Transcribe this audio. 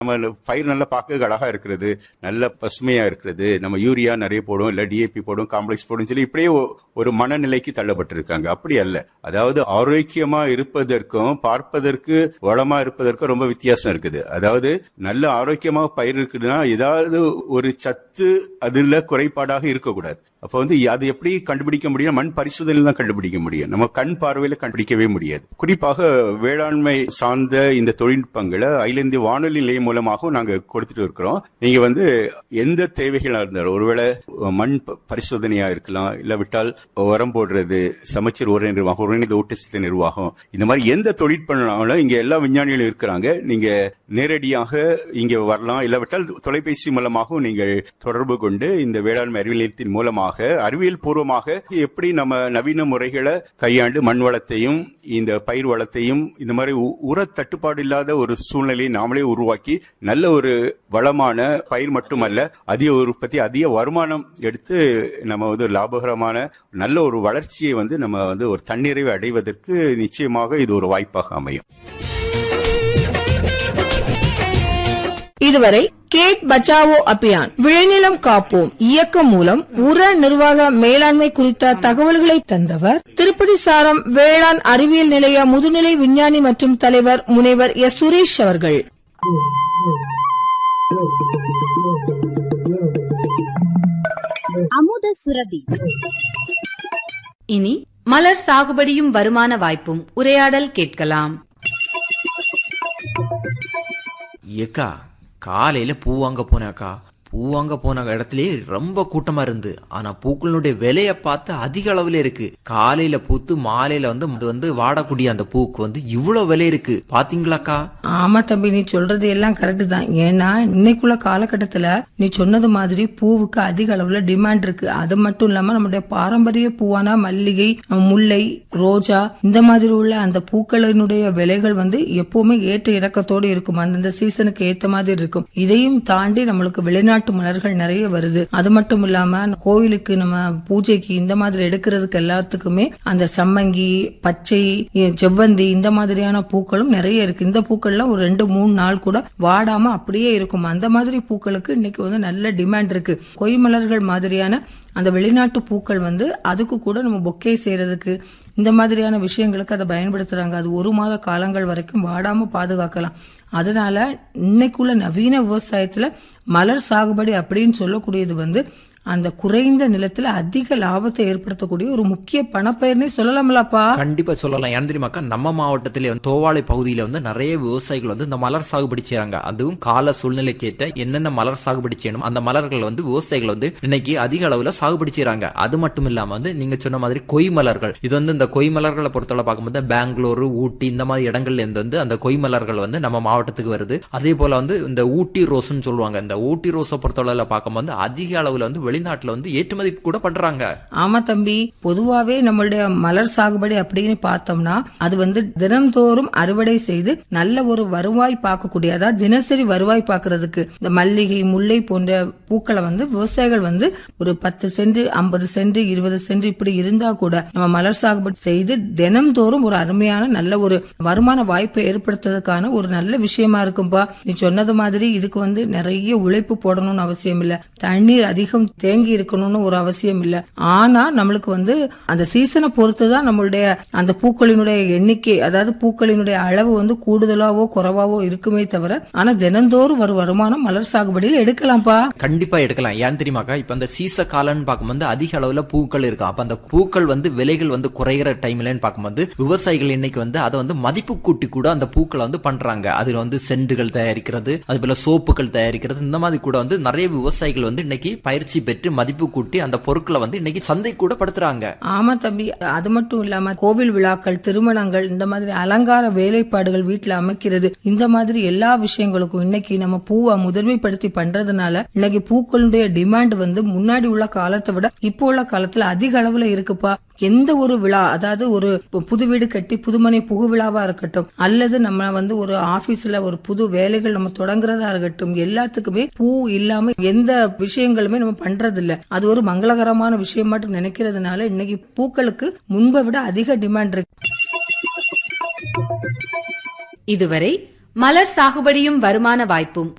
நம்ம பயிர் நல்லா பார்க்க அழகா இருக்கிறது நல்ல பசுமையா இருக்கிறது நம்ம யூரியா நிறைய போடும் இல்ல டிஏபி போடும் காம்ப்ளெக்ஸ் போடும் சொல்லி இப்படியே ஒ- ஒரு மனநிலைக்கு தள்ளப்பட்டிருக்காங்க அப்படி அல்ல அதாவது ஆரோக்கியமா இருப்பதற்கும் பார்ப்பதற்கு வளமா இருப்பதற்கும் ரொம்ப வித்தியாசம் இருக்குது அதாவது நல்ல ஆரோக்கியமா பயிர் இருக்குதுன்னா ஏதாவது ஒரு சத்து அதுல குறைபாடாக இருக்கக்கூடாது அப்ப வந்து அது எப்படி கண்டுபிடிக்க முடியும் மண் பரிசோதனையில் தான் கண்டுபிடிக்க முடியும் நம்ம கண் பார்வையில கண்டுபிடிக்கவே முடியாது குறிப்பாக வேளாண்மை சார்ந்த இந்த தொழில்நுட்பங்களை அகில இந்திய வானொலி நிலையம் மூலமாகவும் நாங்க கொடுத்துட்டு இருக்கிறோம் நீங்க வந்து எந்த தேவைகளா இருந்தாலும் ஒருவேளை மண் ப- பரிசோதனையா இருக்கலாம் இல்ல விட்டால் உரம் போடுறது சமச்சீர் உர நிர்வாகம் ஒருங்கிணைந்த ஊட்டச்சத்து நிர்வாகம் இந்த மாதிரி எந்த தொழில்நுட்பம்னாலும் இங்க எல்லா விஞ்ஞானிகளும் இருக்கிறாங்க நீங்க நேரடியாக இங்க வரலாம் இல்லாவிட்டால் தொலைபேசி மூலமாகவும் நீங்கள் தொடர்பு கொண்டு இந்த வேளாண்மை அறிவியல் நிலையத்தின் மூலமாக அறிவியல் பூர்வமாக எப்படி நம்ம நவீன முறைகளை கையாண்டு மண் வளத்தையும் இந்த பயிர் வளத்தையும் இந்த மாதிரி உ- உர தட்டுப்பாடு இல்லாத ஒரு சூழ்நிலையை நாமளே உருவாக்கி நல்ல ஒரு வளமான பயிர் மட்டுமல்ல அதிக உற்பத்தி அதிக வருமானம் எடுத்து நம்ம வந்து ஒரு லாபகரமான நல்ல ஒரு வளர்ச்சியை வந்து நம்ம வந்து ஒரு தன்னிறைவை அடைவதற்கு நிச்சயமாக இது ஒரு வாய்ப்பாக அமையும் இதுவரை கேட் பச்சாவோ அபியான் விளைநிலம் காப்போம் இயக்கம் மூலம் உர நிர்வாக மேலாண்மை குறித்த தகவல்களை தந்தவர் திருப்பதி சாரம் வேளாண் அறிவியல் நிலைய முதுநிலை விஞ்ஞானி மற்றும் தலைவர் முனைவர் எஸ் சுரேஷ் அவர்கள் அமுத சுரபி இனி மலர் சாகுபடியும் வருமான வாய்ப்பும் உரையாடல் கேட்கலாம் ஏக்கா காலையில பூ வாங்க போனேக்கா பூ வாங்க போன இடத்துலயே ரொம்ப கூட்டமா இருந்து ஆனா பூக்களுடைய விலைய பார்த்து அதிக அளவுல இருக்கு காலையில பூத்து மாலையில வந்து அது வந்து வாடக்கூடிய அந்த பூக்கு வந்து இவ்வளவு விலை இருக்கு பாத்தீங்களாக்கா ஆமா தம்பி நீ சொல்றது எல்லாம் கரெக்ட் தான் ஏன்னா இன்னைக்குள்ள காலகட்டத்துல நீ சொன்னது மாதிரி பூவுக்கு அதிக அளவுல டிமாண்ட் இருக்கு அது மட்டும் இல்லாம நம்முடைய பாரம்பரிய பூவான மல்லிகை முல்லை ரோஜா இந்த மாதிரி உள்ள அந்த பூக்களினுடைய விலைகள் வந்து எப்பவுமே ஏற்ற இறக்கத்தோடு இருக்கும் அந்தந்த சீசனுக்கு ஏத்த மாதிரி இருக்கும் இதையும் தாண்டி நம்மளுக்கு வெளிநாட்டு மலர்கள் நிறைய வருது அது மட்டும் இல்லாம கோயிலுக்கு நம்ம பூஜைக்கு இந்த மாதிரி எடுக்கிறதுக்கு எல்லாத்துக்குமே அந்த சம்மங்கி பச்சை எ- செவ்வந்தி இந்த மாதிரியான பூக்களும் நிறைய இருக்கு இந்த பூக்கள்லாம் ஒரு ரெண்டு மூணு நாள் கூட வாடாம அப்படியே இருக்கும் அந்த மாதிரி பூக்களுக்கு இன்னைக்கு வந்து நல்ல டிமாண்ட் இருக்கு கொய் மலர்கள் மாதிரியான அந்த வெளிநாட்டு பூக்கள் வந்து அதுக்கு கூட நம்ம பொக்கே செய்யறதுக்கு இந்த மாதிரியான விஷயங்களுக்கு அதை பயன்படுத்துறாங்க அது ஒரு மாத காலங்கள் வரைக்கும் வாடாம பாதுகாக்கலாம் அதனால இன்னைக்குள்ள நவீன விவசாயத்துல மலர் சாகுபடி அப்படின்னு சொல்லக்கூடியது வந்து அந்த குறைந்த நிலத்துல அதிக லாபத்தை ஏற்படுத்தக்கூடிய ஒரு முக்கிய பணப்பயிர்னே சொல்லலாம்லப்பா கண்டிப்பா சொல்லலாம் ஏன் தெரியுமாக்கா நம்ம மாவட்டத்திலே வந்து தோவாளை பகுதியில வந்து நிறைய விவசாயிகள் வந்து இந்த மலர் சாகுபடி செய்றாங்க அதுவும் கால சூழ்நிலை கேட்ட என்னென்ன மலர் சாகுபடி செய்யணும் அந்த மலர்கள் வந்து விவசாயிகள் வந்து இன்னைக்கு அதிக அளவுல சாகுபடி செய்றாங்க அது மட்டும் இல்லாம வந்து நீங்க சொன்ன மாதிரி கொய் மலர்கள் இது வந்து இந்த கொய் மலர்களை பொறுத்தவரை பார்க்கும்போது பெங்களூரு ஊட்டி இந்த மாதிரி இடங்கள்ல இருந்து வந்து அந்த கொய் மலர்கள் வந்து நம்ம மாவட்டத்துக்கு வருது அதே போல வந்து இந்த ஊட்டி ரோஸ்னு சொல்லுவாங்க இந்த ஊட்டி ரோஸை பொறுத்தவரையில பார்க்கும்போது அதிக அளவுல வந்து வெளிநாட்டுல வந்து ஏற்றுமதி கூட பண்றாங்க ஆமா தம்பி பொதுவாவே நம்மளுடைய மலர் சாகுபடி அப்படின்னு பார்த்தோம்னா அது வந்து தினம்தோறும் அறுவடை செய்து நல்ல ஒரு வருவாய் பார்க்கக்கூடிய அதாவது தினசரி வருவாய் பார்க்கிறதுக்கு இந்த மல்லிகை முல்லை போன்ற பூக்களை வந்து விவசாயிகள் வந்து ஒரு பத்து சென்ட் ஐம்பது சென்ட் இருபது சென்ட் இப்படி இருந்தா கூட நம்ம மலர் சாகுபடி செய்து தினம்தோறும் ஒரு அருமையான நல்ல ஒரு வருமான வாய்ப்பை ஏற்படுத்துறதுக்கான ஒரு நல்ல விஷயமா இருக்கும்பா நீ சொன்னது மாதிரி இதுக்கு வந்து நிறைய உழைப்பு போடணும்னு அவசியம் இல்ல தண்ணீர் அதிகம் தேங்கி இருக்கணும்னு ஒரு அவசியம் இல்ல ஆனா நம்மளுக்கு வந்து அந்த சீசனை பொறுத்துதான் நம்மளுடைய அந்த பூக்களினுடைய எண்ணிக்கை அதாவது பூக்களினுடைய அளவு வந்து கூடுதலாவோ குறைவாவோ இருக்குமே தவிர ஆனா தினந்தோறும் ஒரு வருமானம் மலர் சாகுபடியில் எடுக்கலாம்ப்பா கண்டிப்பா எடுக்கலாம் ஏன் தெரியுமாக்கா இப்ப அந்த சீச காலம்னு பார்க்கும்போது அதிக அளவுல பூக்கள் இருக்கும் அப்ப அந்த பூக்கள் வந்து விலைகள் வந்து குறைகிற டைம்லன்னு பார்க்கும்போது விவசாயிகள் இன்னைக்கு வந்து அதை வந்து மதிப்பு கூட்டி கூட அந்த பூக்களை வந்து பண்றாங்க அதுல வந்து செண்டுகள் தயாரிக்கிறது அது போல சோப்புகள் தயாரிக்கிறது இந்த மாதிரி கூட வந்து நிறைய விவசாயிகள் வந்து இன்னைக்கு பயிற்சி பெற்று மதிப்பு கூட்டி அந்த பொருட்களை வந்து இன்னைக்கு சந்தை கூட படுத்துறாங்க ஆமா தம்பி அது மட்டும் இல்லாம கோவில் விழாக்கள் திருமணங்கள் இந்த மாதிரி அலங்கார வேலைப்பாடுகள் வீட்டுல அமைக்கிறது இந்த மாதிரி எல்லா விஷயங்களுக்கும் இன்னைக்கு நம்ம பூவை முதன்மைப்படுத்தி பண்றதுனால இன்னைக்கு பூக்களுடைய டிமாண்ட் வந்து முன்னாடி உள்ள காலத்தை விட இப்போ உள்ள காலத்துல அதிக அளவுல இருக்குப்பா எந்த ஒரு விழா அதாவது ஒரு புது வீடு கட்டி புதுமனை புகு விழாவா இருக்கட்டும் அல்லது நம்ம வந்து ஒரு ஆபீஸ்ல ஒரு புது வேலைகள் நம்ம தொடங்குறதா இருக்கட்டும் எல்லாத்துக்குமே பூ இல்லாம எந்த விஷயங்களுமே நம்ம பண்றது இல்ல அது ஒரு மங்களகரமான விஷயம் மட்டும் நினைக்கிறதுனால இன்னைக்கு பூக்களுக்கு முன்பை விட அதிக டிமாண்ட் இருக்கு இதுவரை மலர் சாகுபடியும் வருமான வாய்ப்பும்